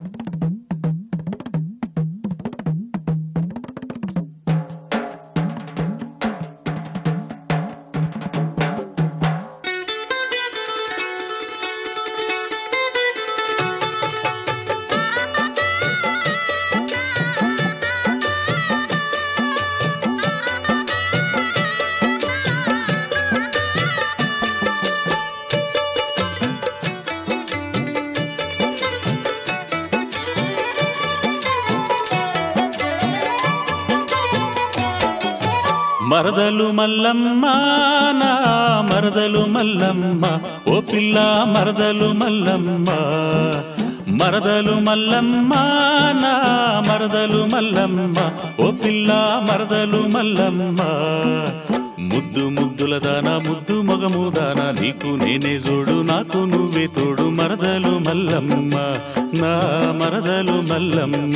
మరదలు మల్లమ్మ నా మరదలు మల్లమ్మ ఓ పిల్ల మరదలు మల్లమ్మ మరదలు మల్లమ్మ నా మరదలు మల్లమ్మ ఓ పిల్ల మరదలు మల్లమ్మ ముద్దు ముద్దుల దానా ముద్దు మొగము దానా నీకు నేనే జోడు నాకు నువ్వే తోడు మరదలు మల్లమ్మ నా మరదలు మల్లమ్మ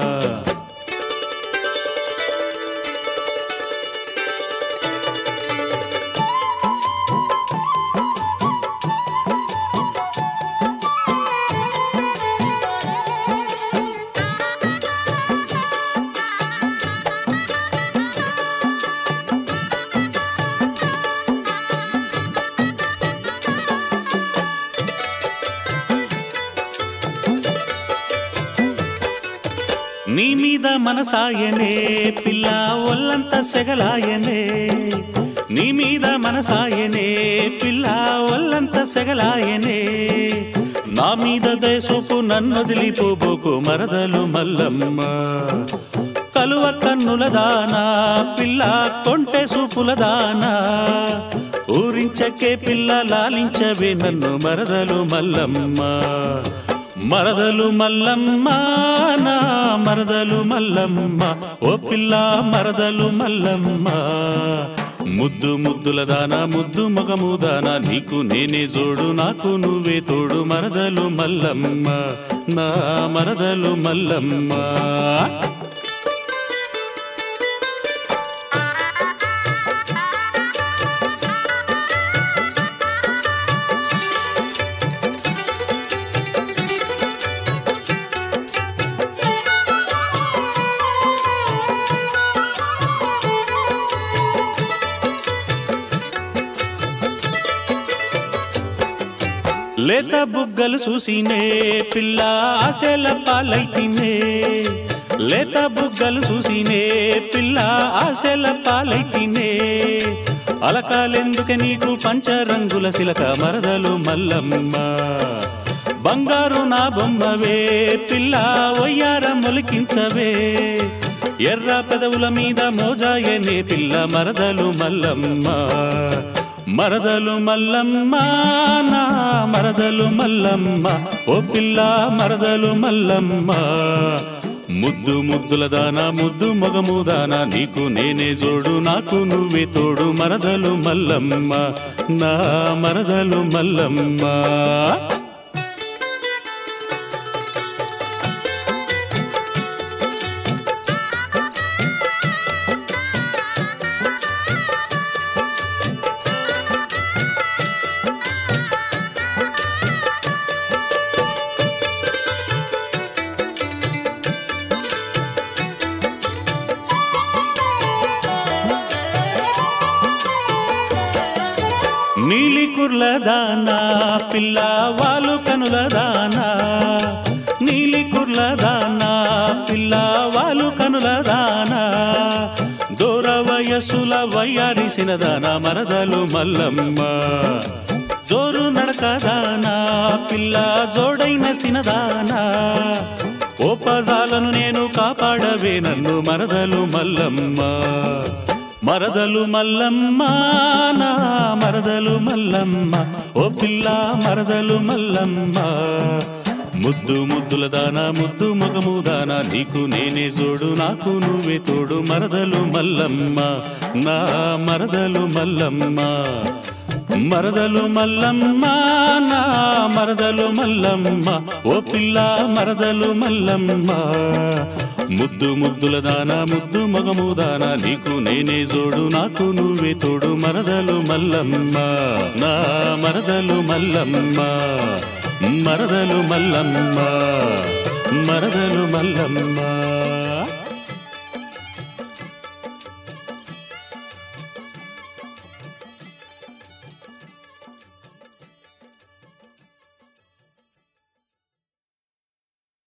నీ మీద మనసాయనే పిల్ల ఒల్లంత సెగలాయనే నీ మీద మనసాయనే పిల్ల ఒల్లంత సెగలాయనే నా మీద దయసోపు నన్నొదిలిపోబోకు మరదలు మల్లమ్మ కలువ కన్నుల దానా పిల్ల కొంటె సూపుల దానా ఊరించకే పిల్ల లాలించవే నన్ను మరదలు మల్లమ్మ మరదలు మల్లమ్మ నా మరదలు మల్లమ్మ ఓ పిల్ల మరదలు మల్లమ్మ ముద్దు ముద్దుల దానా ముద్దు మగము దానా నీకు నేనే జోడు నాకు నువ్వే తోడు మరదలు మల్లమ్మ నా మరదలు మల్లమ్మ లేత బుగ్గలు చూసినే పిల్ల ఆశల పాలైతినే లేత బుగ్గలు చూసినే పిల్ల ఆశల పాలైతినే అలకాలెందుకే నీకు పంచరంగుల శిలక మరదలు మల్లమ్మ బంగారు నా బొమ్మవే పిల్ల ఒయ్యార మొలికించవే ఎర్ర పెదవుల మీద మోజాయనే పిల్ల మరదలు మల్లమ్మ మరదలు మల్లమ్మ నా మరదలు మల్లమ్మ ఓ పిల్ల మరదలు మల్లమ్మ ముద్దు ముద్దుల దానా ముద్దు మొగము దానా నీకు నేనే జోడు నాకు నువ్వే తోడు మరదలు మల్లమ్మ నా మరదలు మల్లమ్మ నీలి కుర్ల దానా పిల్ల వాలు కనుల దానా నీలి కుర్ల దానా పిల్ల వాలు కనుల దానా దూర వయసుల వయ్యారిసిన దానా మరదలు మల్లమ్మ జోరు నడక దానా పిల్ల జోడైన సినదానా ఓపజాలను నేను కాపాడవే నన్ను మరదలు మల్లమ్మ మరదలు మల్లమ్మ నా మరదలు మల్లమ్మ ఓ పిల్ల మరదలు మల్లమ్మ ముద్దు ముద్దుల దానా ముద్దు మొగము దానా నీకు నేనే జోడు నాకు నువ్వే తోడు మరదలు మల్లమ్మ నా మరదలు మల్లమ్మ మరదలు మల్లమ్మ నా మరదలు మల్లమ్మ ఓ పిల్ల మరదలు మల్లమ్మ ముద్దు ముద్దుల దానా ముద్దు మగము దానా నీకు నేనే జోడు నాకు నువ్వే తోడు మరదలు మల్లమ్మ నా మరదలు మల్లమ్మ మరదలు మల్లమ్మ మరదలు మల్లమ్మ